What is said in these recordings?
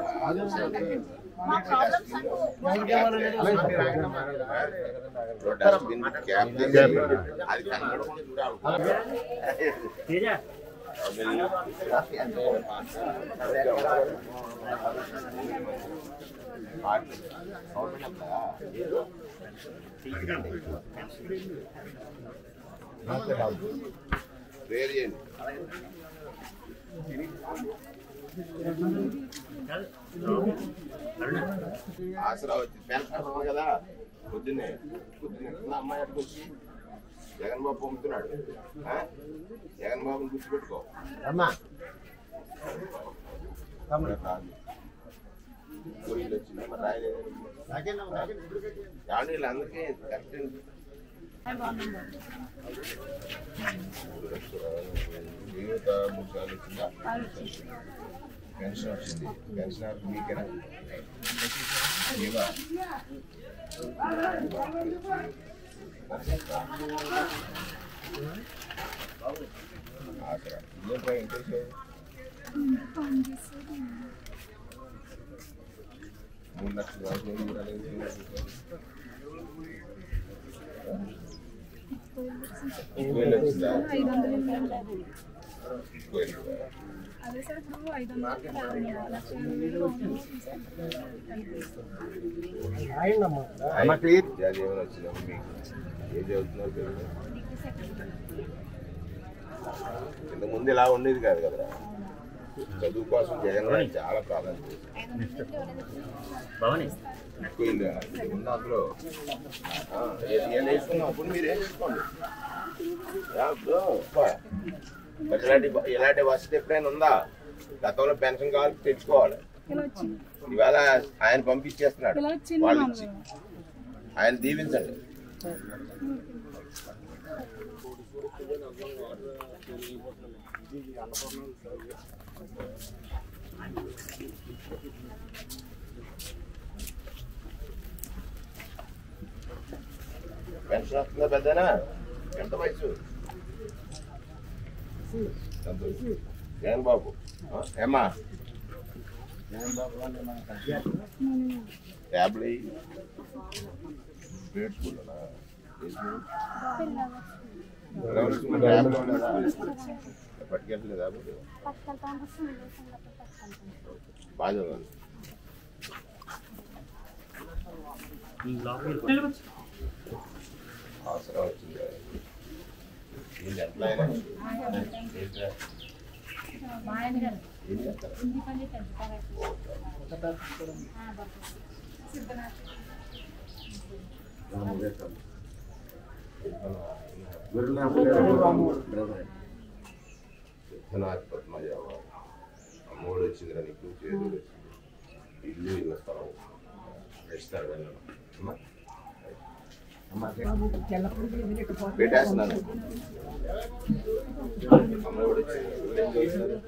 మా ప్రాబ్లమ్స్ అంటూ dustbin cap తీసి అది కనబడకుండా చూడాలి వేరు చేయండి ఆసరా వచ్చి పెన్షన్ ఉంది కదా పొద్దున్నే పొద్దున్నే ఉన్న అమ్మాయి అక్కడికి వచ్చి జగన్ బాబు పంపుతున్నాడు ఆ? జగన్ బాబుని గుర్తుపెట్టుకో అమ్మా ఊరిలో వచ్చింది మరి రాయలేదు ఏమండి వీళ్ళందరికీ కరెక్ట్ జీవిత ముఖ్యాలు వచ్చిందా పెన్షన్ వచ్చింది పెన్షన్ మీకేనా ఇవా ఆసరా ఇదేంటో ఇంట్రెస్ట్ మూడు లక్షల వరకు ఏం చూడాలి ఎక్కువ వెళ్ళి వచ్చిందా ఐదు వందలు ఎక్కువ వెళ్ళిందా? అదే సార్ ఇప్పుడు ఐదు వందలు లక్ష యాభై వేలు అయిందమ్మా అమ్మ క్లియర్ జాతి ఏమైనా వచ్చిందా మీకు ఏం చదువుతున్నారు తెలియదు ఇంత ముందు ఇలా ఉండేది కాదు కదరా చదువు కోసం జగన్ గారు చాలా ప్రాధాన్యత ఎక్కువ ఇల్లు ఉన్న అందులో ఆ, ఏ- ఏం వేసుకున్నాం అప్పుడు మీరు ఏం వేసుకోండి యా, బ్రో, అబ్బా. మరి ఇలాంటి ఇలాంటి వసతి ఎప్పుడైనా ఉందా గతంలో పెన్షన్ కావాలి తెచ్చుకోవాలి ఇలా వచ్చింది ఇవాళ ఆయన పంపించేస్తున్నాడు ఇలా వచ్చింది వాళ్ళు మామూలు. ఇచ్చి ఆయన దీవించండి పెన్షన్ వస్తుందా పెద్దనా ఎంత వయసు సంతోష్. జగన్ బాబు ఆ, ఏమ్మా ట్యాబ్లెట్ గ్రేడ్ స్కూల్లోనా ఏ స్కూల్? గ్రౌండ్ స్కూల్ ట్యాబ్లో ఉండదా? పట్టుకెళ్ళలేదా మీరు? బాగా చదవాలి అవసరం వచ్చింది ఏంటి ఎట్లా అయినా? ఏంట్రా? మా ఆయన గారు ఏం చేస్తారు? హిందీ పని చేస్తారు విత్తనాది పద్మజావ అమ్మోడు వచ్చిందిరా నీకు చేదు వచ్చింది ఇల్లు ఇళ్ళ స్థలం ఇస్తారు వెళ్ళను అమ్మా పెట్టేస్తున్నాను అమ్మ కూడా వచ్చింది ఏం చేస్తున్నారు?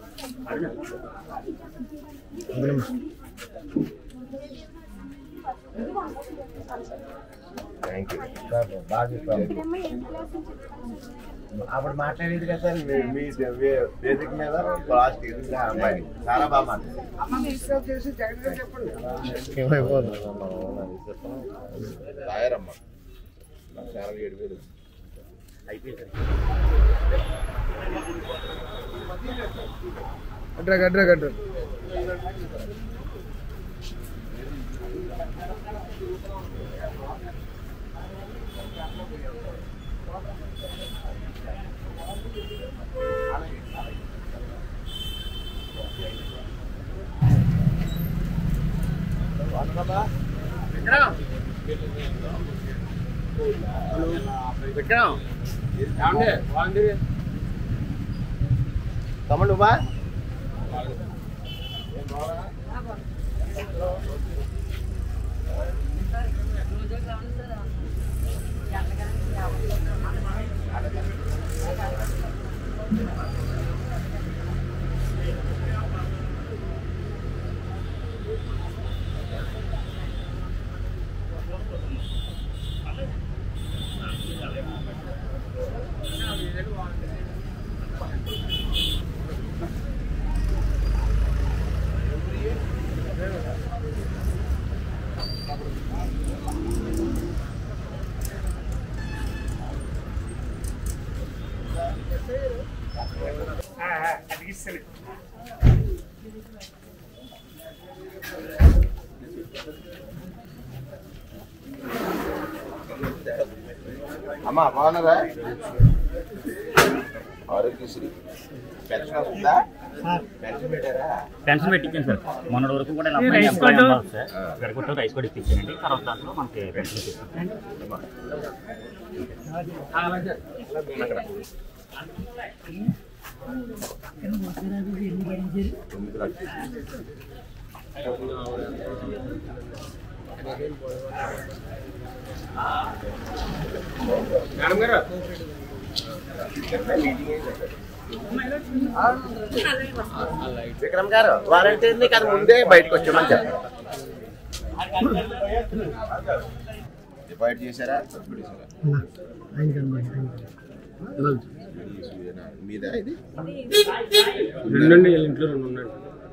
థ్యాంక్ యూ బాగా చెప్పాము అప్పుడు మాట్లాడేది కదా సార్ మీ- మీ వే- వేదిక మీద లాస్ట్ ఎదురుగా అమ్మాయి చాలా బాగా మాట్లాడింది రాయరమ్మా లక్ష అరవై ఏడు వేలు గడ్ర గడ్ర గడ్ర తమ్ముడు బా అమ్మా బాగున్నారా ఆరోగ్యశ్రీ పెన్షన్ వస్తుందా పెన్షన్ పెట్టారా పెన్షన్ పెట్టించాను సార్ మొన్నటి వరకు కూడా ఇలా అమ్మాయి ఎంప్లాయ్ అవ్వాలి సార్ గడగొట్ట రైస్ కూడా ఇప్పించానండి తర్వాత దాంట్లో మనకి పెన్షన్ ఇప్పించాను తొమ్మిది లక్షలు విక్రమ్ గారు వారంటీ అది ముందే బయటకు వచ్చామని చెప్పండి డివైడ్ చేశారా సబ్సిడీ చేశారా మీద ఇది రెండండి వీళ్ళ ఇంట్లో రెండు ఉండండి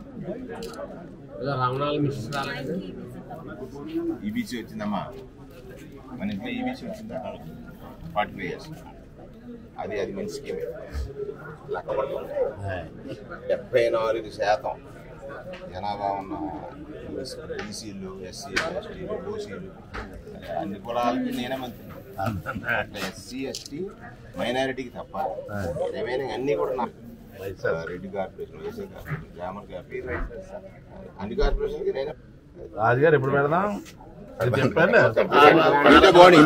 రమణాలు మిస్ రాలేదు ఈబీసీ వచ్చిందమ్మా మన ఇంట్లో ఈబీసీ వచ్చిందా ఫార్టీ ఫైవ్ ఇయర్స్ అది అది మంచి స్కీమ్ లెక్క పడుతుంది డెబ్బై నాలుగు శాతం జనాభా ఉన్న బీసీలు ఎస్సీలు ఎస్టీలు ఓసీలు అన్ని కులాలకి నేనే మంత్రి అట్లా ఎస్సీ ఎస్టీ మైనారిటీకి తప్ప రిమైనింగ్ అన్నీ కూడా నాకు రెడ్డి కార్పొరేషన్ వైసీ కార్పొరేషన్ గ్రామర్ కార్పొరేషన్ అన్ని కార్పొరేషన్కి నేనే రాజుగారు ఎప్పుడు పెడదాం అది చెప్పండి అంటే బాడీ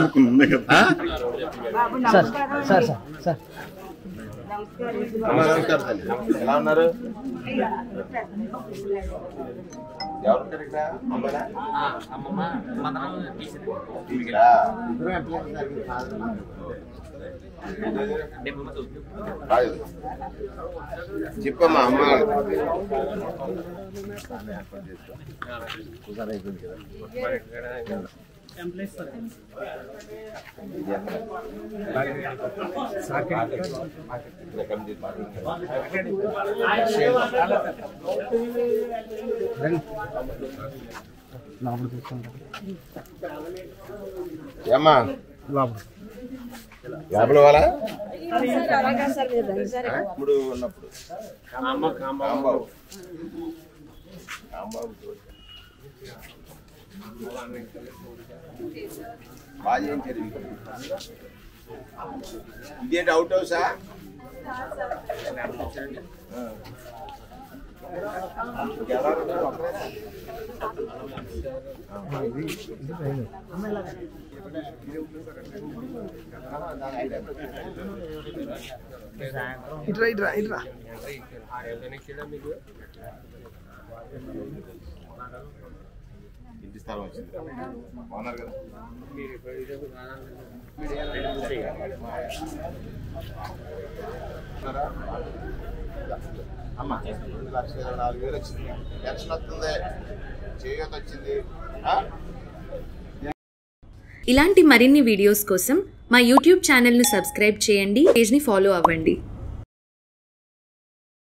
నమస్కారం తల్లి. ఎలా ఉన్నారు ఎవరు ఉంటారు ఇక్కడ అమ్మనా అమ్మమ్మ మదనం తీసింది టీచరా? ఇద్దరు ఎంప్లాయీస్ ఉన్నారు. రాజు. చెప్పమ్మా అమ్మ ఏమ్మా లోపల వాళ్ళ ఇప్పుడు ఉన్నప్పుడు కాంబాబు కాంబాబు తోటి. బాగా చేయించారు ఇవి. ఇదేంటి అవుట్ హౌసా ఆ. ఇంకెవరు ఉన్నారు? ఒక్కరేనా? ఇంటి స్థలం వచ్చింది బాగున్నారు కదా ఉన్నారా? అమ్మ రెండు లక్షల ఇరవై నాలుగు వేలు వచ్చింది పెన్షన్ వస్తుంది చేయూత వచ్చింది ఆ? ఇలాంటి మరిన్ని వీడియోస్ కోసం మా యూట్యూబ్ ఛానల్ను సబ్స్క్రైబ్ చేయండి పేజ్ని ఫాలో అవ్వండి